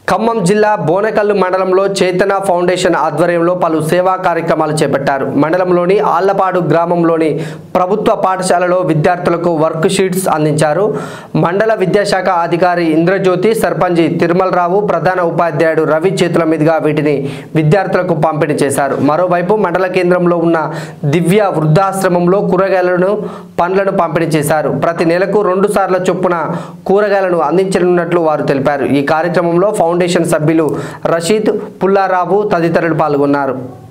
ఖమ్మం జిల్లా బోనకల్లు మండలంలో చేతన ఫౌండేషన్ ఆధ్వర్యంలో పలు సేవా కార్యక్రమాలు చేపట్టారు మండలంలోని ఆళ్లపాడు గ్రామంలోని ప్రభుత్వ పాఠశాలలో విద్యార్థులకు వర్క్ షీట్స్ అందించారు మండల విద్యాశాఖ అధికారి ఇంద్రజ్యోతి సర్పంచి తిరుమలరావు ప్రధాన ఉపాధ్యాయుడు రవి చేతుల మీదుగా వీటిని విద్యార్థులకు పంపిణీ చేశారు మరోవైపు మండల కేంద్రంలో ఉన్న దివ్య వృద్ధాశ్రమంలో కూరగాయలను పండ్లను పంపిణీ చేశారు ప్రతి నెలకు రెండు సార్ల చొప్పున కూరగాయలను అందించనున్నట్లు వారు తెలిపారు ఈ కార్యక్రమంలో ఫౌండేషన్ సభ్యులు రషీద్ పుల్లారావు తదితరులు పాల్గొన్నారు